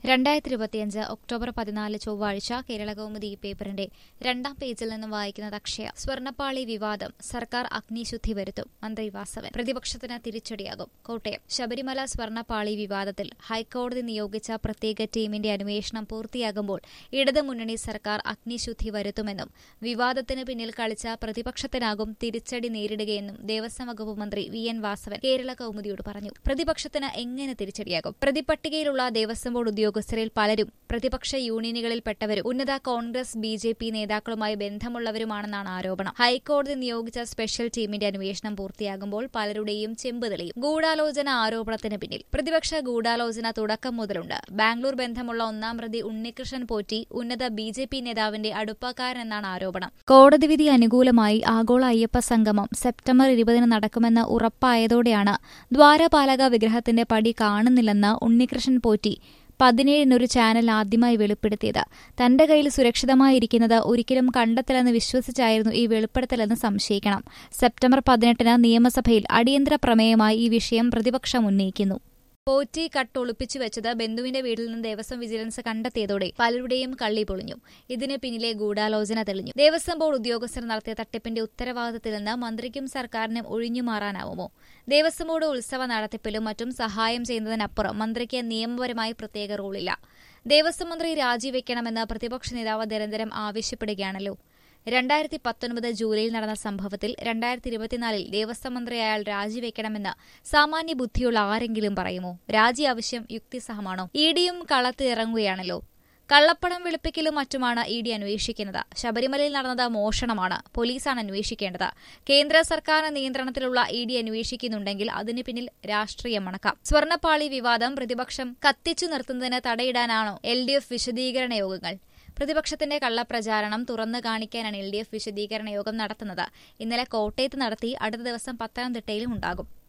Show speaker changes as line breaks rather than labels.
രണ്ടായിരത്തി ഇരുപത്തിയഞ്ച് ഒക്ടോബർ പതിനാല് ചൊവ്വാഴ്ച കേരള കൗമുദി പേപ്പറിന്റെ രണ്ടാം പേജിൽ നിന്ന് വായിക്കുന്നത് അക്ഷയ സ്വർണ്ണപ്പാളി വിവാദം സർക്കാർ അഗ്നിശുദ്ധി വരുത്തും മന്ത്രി വാസവൻ പ്രതിപക്ഷത്തിന് തിരിച്ചടിയാകും കോട്ടയം ശബരിമല സ്വർണ്ണപ്പാളി വിവാദത്തിൽ ഹൈക്കോടതി നിയോഗിച്ച പ്രത്യേക ടീമിന്റെ അന്വേഷണം പൂർത്തിയാകുമ്പോൾ ഇടതു മുന്നണി സർക്കാർ അഗ്നിശുദ്ധി വരുത്തുമെന്നും വിവാദത്തിന് പിന്നിൽ കളിച്ച പ്രതിപക്ഷത്തിനാകും തിരിച്ചടി നേരിടുകയെന്നും ദേവസ്വം വകുപ്പ് മന്ത്രി വി എൻ വാസവൻ കേരള കൗമുദിയോട് പറഞ്ഞു പ്രതിപക്ഷത്തിന് എങ്ങനെ തിരിച്ചടിയാകും പ്രതിപട്ടികയിലുള്ള ദേവസ്വം ബോർഡ് ഉദ്യോഗസ്ഥരിൽ പലരും പ്രതിപക്ഷ യൂണിയനുകളിൽപ്പെട്ടവരും ഉന്നത കോൺഗ്രസ് ബി ജെ പി നേതാക്കളുമായി ബന്ധമുള്ളവരുമാണെന്നാണ് ആരോപണം ഹൈക്കോടതി നിയോഗിച്ച സ്പെഷ്യൽ ടീമിന്റെ അന്വേഷണം പൂർത്തിയാകുമ്പോൾ പലരുടെയും ചെമ്പ് തെളിയും ഗൂഢാലോചന ആരോപണത്തിന് പിന്നിൽ പ്രതിപക്ഷ ഗൂഢാലോചന തുടക്കം മുതലുണ്ട് ബാംഗ്ലൂർ ബന്ധമുള്ള ഒന്നാം പ്രതി ഉണ്ണികൃഷ്ണൻ പോറ്റി ഉന്നത ബി ജെ പി നേതാവിന്റെ അടുപ്പക്കാരനെന്നാണ് ആരോപണം കോടതി വിധി അനുകൂലമായി ആഗോള അയ്യപ്പ സംഗമം സെപ്റ്റംബർ ഇരുപതിന് നടക്കുമെന്ന് ഉറപ്പായതോടെയാണ് ദ്വാരപാലക വിഗ്രഹത്തിന്റെ പടി കാണുന്നില്ലെന്ന് ഉണ്ണികൃഷ്ണൻ പോറ്റി പതിനേഴിനൊരു ചാനൽ ആദ്യമായി വെളിപ്പെടുത്തിയത് തന്റെ കയ്യിൽ സുരക്ഷിതമായിരിക്കുന്നത് ഒരിക്കലും കണ്ടെത്തില്ലെന്ന് വിശ്വസിച്ചായിരുന്നു ഈ വെളിപ്പെടുത്തലെന്ന് സംശയിക്കണം സെപ്റ്റംബർ പതിനെട്ടിന് നിയമസഭയിൽ അടിയന്തര പ്രമേയമായി ഈ വിഷയം പ്രതിപക്ഷം ഉന്നയിക്കുന്നു പോറ്റി കട്ട് ഒളിപ്പിച്ചു വെച്ചത് ബന്ധുവിന്റെ വീട്ടിൽ നിന്ന് ദേവസ്വം വിജിലൻസ് കണ്ടെത്തിയതോടെ പലരുടെയും കള്ളി പൊളിഞ്ഞു ഇതിന് പിന്നിലെ ഗൂഢാലോചന തെളിഞ്ഞു ദേവസ്വം ബോർഡ് ഉദ്യോഗസ്ഥർ നടത്തിയ തട്ടിപ്പിന്റെ ഉത്തരവാദിത്തത്തിൽ നിന്ന് മന്ത്രിക്കും സർക്കാരിനും ഒഴിഞ്ഞുമാറാനാവുമോ ദേവസ്വം ബോർഡ് ഉത്സവ നടത്തിപ്പിലും മറ്റും സഹായം ചെയ്യുന്നതിനപ്പുറം മന്ത്രിക്ക് നിയമപരമായി പ്രത്യേക റോളില്ല ദേവസ്വം മന്ത്രി രാജിവെക്കണമെന്ന് പ്രതിപക്ഷ നേതാവ് നിരന്തരം ആവശ്യപ്പെടുകയാണല്ലോ രണ്ടായിരത്തി പത്തൊൻപത് ജൂലൈയിൽ നടന്ന സംഭവത്തിൽ രണ്ടായിരത്തി ഇരുപത്തിനാലിൽ ദേവസ്വം മന്ത്രി അയാൾ രാജിവെക്കണമെന്ന് സാമാന്യ ബുദ്ധിയുള്ള ആരെങ്കിലും പറയുമോ രാജി ആവശ്യം യുക്തിസഹമാണോ ഇ ഡിയും കളത്തിലിറങ്ങുകയാണല്ലോ കള്ളപ്പണം വെളുപ്പിക്കലും മറ്റുമാണ് ഇ ഡി അന്വേഷിക്കുന്നത് ശബരിമലയിൽ നടന്നത് മോഷണമാണ് പോലീസാണ് അന്വേഷിക്കേണ്ടത് കേന്ദ്ര സർക്കാരിന് നിയന്ത്രണത്തിലുള്ള ഇ ഡി അന്വേഷിക്കുന്നുണ്ടെങ്കിൽ അതിന് പിന്നിൽ രാഷ്ട്രീയം മണക്കാം സ്വർണ്ണപ്പാളി വിവാദം പ്രതിപക്ഷം കത്തിച്ചു നിർത്തുന്നതിന് തടയിടാനാണോ എൽ ഡി എഫ് വിശദീകരണ യോഗങ്ങൾ പ്രതിപക്ഷത്തിന്റെ കള്ളപ്രചാരണം തുറന്നു കാണിക്കാനാണ് എൽ ഡി എഫ് വിശദീകരണ യോഗം നടത്തുന്നത് ഇന്നലെ കോട്ടയത്ത് നടത്തി അടുത്ത ദിവസം പത്തനംതിട്ടയിലും ഉണ്ടാകും